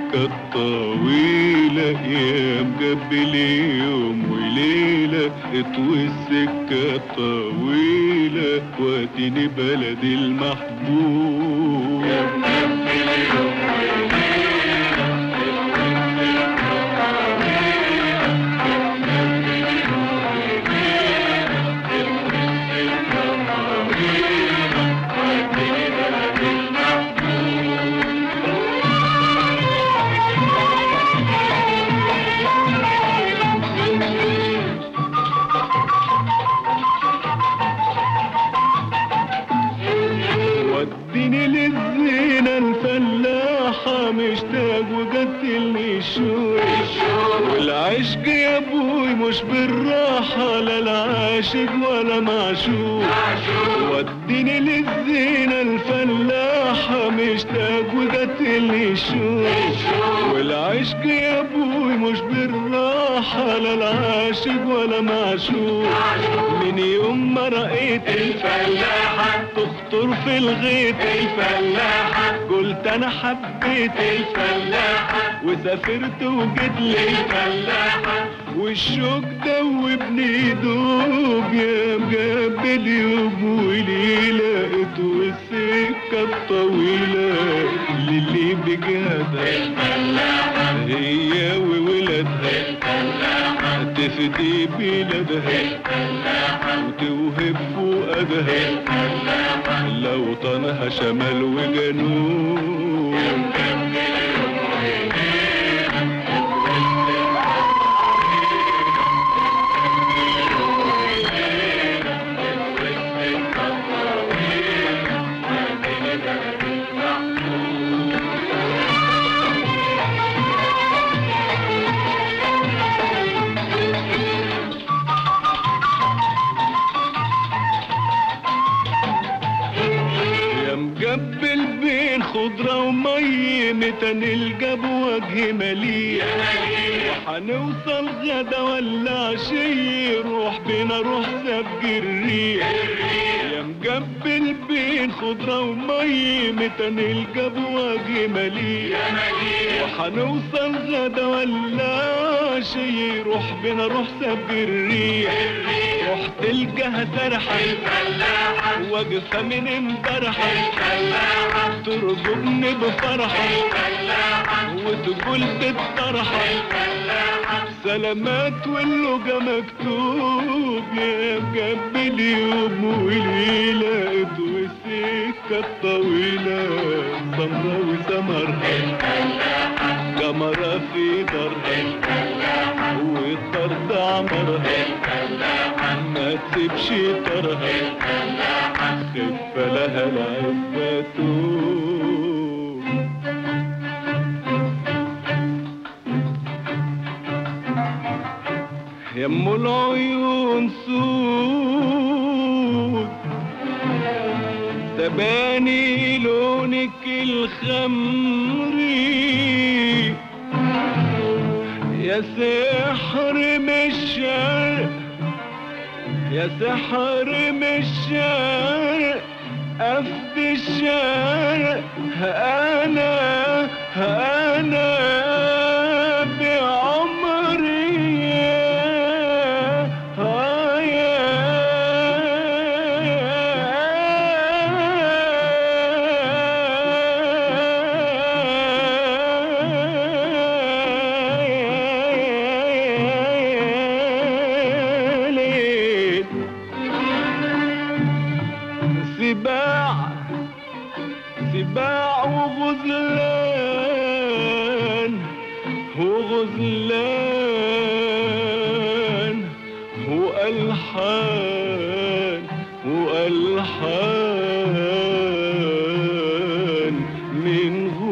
السكة الطويلة يا مقبل يوم وليلة اطوي السكة الطويلة واديني بلدي المحبوب يا مقبل يوم وديني للزينة الفلاحة مشتاق وقتلني الشوق والعشق يا ابوي مش بالراحة لا العاشق ولا معشوق وديني للزينة الفلاحة مشتاق وقتلني الشوق والعشق يا ابوي مش بالراحة لا العاشق ولا معشوق من يوم ما رأيت الفلاحة تخطر في الغيط الفلاحة قلت انا حبيت الفلاحة وسافرت وجيت لي الفلاحة والشوق دوبني دوب يا مقابل يوم وليلة والسكة الطويلة للي بجهدها الفلاحة هي وولادها الفلاحة تفدي بلادها الفلاحة وتوهب فؤادها الفلاحة لو طنها شمال وجنوب يا مقبل بين خضرة ومي متى نلقى بوجه مليء وحنوصل غدا ولا عشي روح بينا روح سبق الريح يا مقبل بين خضرة ومي متى نلقى بوجه مليء وحنوصل غدا ولا عشي روح بينا روح سبق الريح روح تلقاها سرحة الفلاحة واقفة من امبارحة الفلاحة ترجبني بفرحة الفلاحة وتقول بالطرحة الفلاحة سلامات واللقا مكتوب يا مقبل يوم وليلة اضوي السكة الطويلة سمرة وسمرها الفلاحة قمرة في درها الفلاحة والطرد عمرها الفلاحة ما تسيبش طرها الفلاحة خف لها العزة توب يم العيون سود تباني لونك الخمري يا سحر من الشرق يا سحر من الشرق أفد الشرق أنا أنا بعمري آه يا ليل سباع سباع وغزلان وغزلان وألحان وألحان من